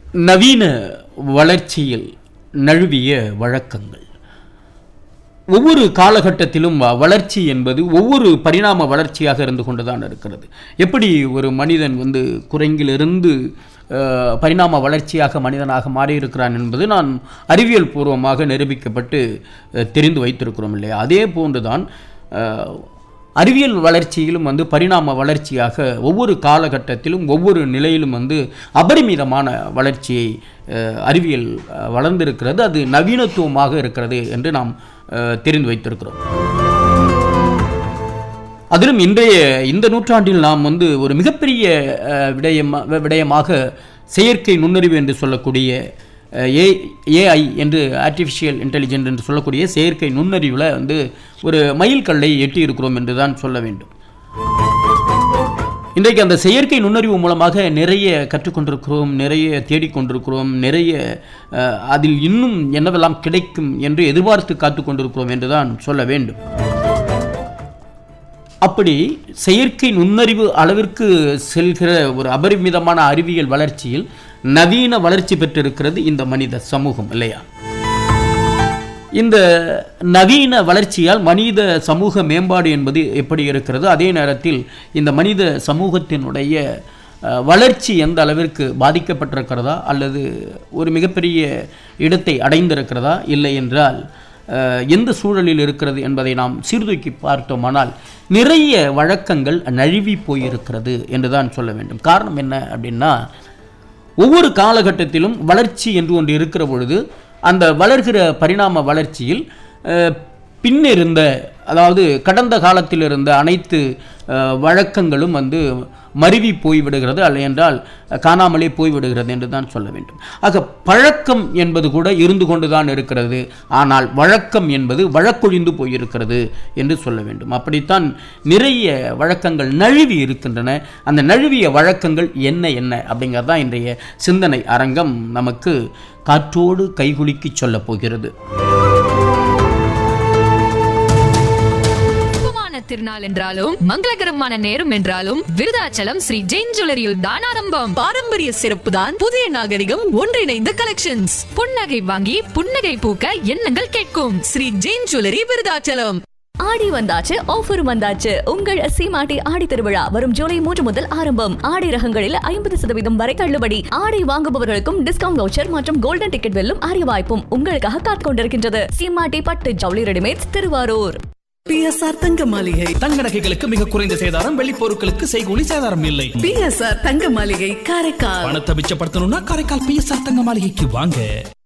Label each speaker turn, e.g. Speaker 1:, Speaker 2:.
Speaker 1: நவீன வளர்ச்சியில் நழுவிய வழக்கங்கள் ஒவ்வொரு காலகட்டத்திலும் வ- வளர்ச்சி என்பது ஒவ்வொரு பரிணாம வளர்ச்சியாக இருந்து கொண்டுதான் இருக்கிறது எப்படி ஒரு மனிதன் வந்து குரங்கிலிருந்து அஹ், பரிணாம வளர்ச்சியாக மனிதனாக மாறியிருக்கிறான் என்பது நான் அறிவியல் பூர்வமாக நிரூபிக்கப்பட்டு அஹ், தெரிந்து வைத்திருக்கிறோம் இல்லையா அதே போன்றுதான் அஹ், அறிவியல் வளர்ச்சியிலும் வந்து பரிணாம வளர்ச்சியாக ஒவ்வொரு காலகட்டத்திலும் ஒவ்வொரு நிலையிலும் வந்து அபரிமிதமான வளர்ச்சியை அஹ், அறிவியல் அஹ், வளர்ந்திருக்கிறது அது நவீனத்துவமாக இருக்கிறது என்று நாம் அஹ், தெரிந்து வைத்திருக்கிறோம் அதிலும் இன்றைய இந்த நூற்றாண்டில் நாம் வந்து ஒரு மிகப்பெரிய அஹ், விடயமா விடயமாக செயற்கை நுண்ணறிவு என்று சொல்லக்கூடிய அஹ், ஏ ஏஐ என்று ஆர்டிஃபிஷியல் இன்டெலிஜென்ட் என்று சொல்லக்கூடிய செயற்கை நுண்ணறிவில் வந்து ஒரு மைல்கல்லை எட்டி இருக்கிறோம் என்று தான் சொல்ல வேண்டும் இன்றைக்கு அந்த செயற்கை நுண்ணறிவு மூலமாக நிறைய கற்றுக்கொண்டிருக்கிறோம் நிறைய தேடிக்கொண்டிருக்கிறோம் நிறைய அஹ், அதில் இன்னும் என்னவெல்லாம் கிடைக்கும் என்று எதிர்பார்த்து காத்து கொண்டிருக்கிறோம் என்று தான் சொல்ல வேண்டும் அப்படி செயற்கை நுண்ணறிவு அளவிற்கு செல்கிற ஒரு அபரிமிதமான அறிவியல் வளர்ச்சியில் நவீன வளர்ச்சி பெற்றிருக்கிறது இந்த மனித சமூகம் இல்லையா இந்த நவீன வளர்ச்சியால் மனித சமூக மேம்பாடு என்பது எப்படி இருக்கிறது அதே நேரத்தில் இந்த மனித சமூகத்தினுடைய அஹ், வளர்ச்சி எந்த அளவிற்கு பாதிக்கப்பட்டிருக்கிறதா அல்லது ஒரு மிகப்பெரிய இடத்தை அடைந்திருக்கிறதா இல்லை என்றால் அஹ், எந்த சூழலில் இருக்கிறது என்பதை நாம் சீர்தூக்கி பார்த்தோமானால் நிறைய வழக்கங்கள் நழுவி போயிருக்கிறது என்று தான் சொல்ல வேண்டும் காரணம் என்ன அப்படின்னா ஒவ்வொரு காலகட்டத்திலும் வளர்ச்சி என்று ஒன்று இருக்கிற பொழுது அந்த வளர்கிற பரிணாம வளர்ச்சியில் அஹ், பின்னிருந்த அதாவது கடந்த காலத்தில் இருந்த அனைத்து அஹ், வழக்கங்களும் வந்து மருவி போய்விடுகிறது அல்ல என்றால் காணாமலே போய்விடுகிறது என்று தான் சொல்ல வேண்டும் ஆக பழக்கம் என்பது கூட இருந்து கொண்டு தான் இருக்கிறது ஆனால் வழக்கம் என்பது வழக்கொழிந்து போயிருக்கிறது என்று சொல்ல வேண்டும் அப்படித்தான் நிறைய வழக்கங்கள் நழுவி இருக்கின்றன அந்த நழுவிய வழக்கங்கள் என்ன என்ன அப்படிங்கிறது தான் இன்றைய சிந்தனை அரங்கம் நமக்கு காற்றோடு கைகுலுக்கி சொல்லப் போகிறது
Speaker 2: சுபமான திருநாள் என்றாலும் மங்களகரமான நேரம் என்றாலும் விருதாச்சலம் ஸ்ரீ ஜெயின் ஜுவல்லரியில் தான் ஆரம்பம்
Speaker 3: பாரம்பரிய சிறப்பு தான் புதிய நாகரிகம் ஒன்றிணைந்த கலெக்ஷன்ஸ்
Speaker 2: புன்னகை வாங்கி புன்னகை பூக்க எண்ணங்கள் கேட்கும்
Speaker 3: ஸ்ரீ ஜெயின் ஜுவல்லரி விருதாச்சலம்
Speaker 4: ஆடி வந்தாச்சு ஆஃபர் வந்தாச்சு உங்கள் சீமாட்டி ஆடி திருவிழா வரும் ஜூலை மூன்று முதல் ஆரம்பம் ஆடை ரகங்களில் ஐம்பது சதவீதம் வரை தள்ளுபடி ஆடை வாங்குபவர்களுக்கும் டிஸ்கவுண்ட் வவுச்சர் மற்றும் கோல்டன் டிக்கெட் வெல்லும் அரிய வாய்ப்பும் உங்களுக்காக காத்துக் கொண்டிருக்கின்றது சீமாட்டி பட்டு ஜவுளி ரெடிமேட்ஸ் திருவாரூர்
Speaker 3: பிஎஸ்ஆர் தங்க மாளிகை
Speaker 5: தங்க நகைகளுக்கு மிக குறைந்த சேதாரம் வெள்ளி பொருட்களுக்கு செய்கூலி சேதாரம் இல்லை
Speaker 3: பிஎஸ்ஆர் தங்க மாளிகை காரைக்கால்
Speaker 5: பணத்தை மிச்சப்படுத்தணும்னா காரைக்கால் பிஎஸ்ஆர் தங்க மாளிகைக்கு வாங்க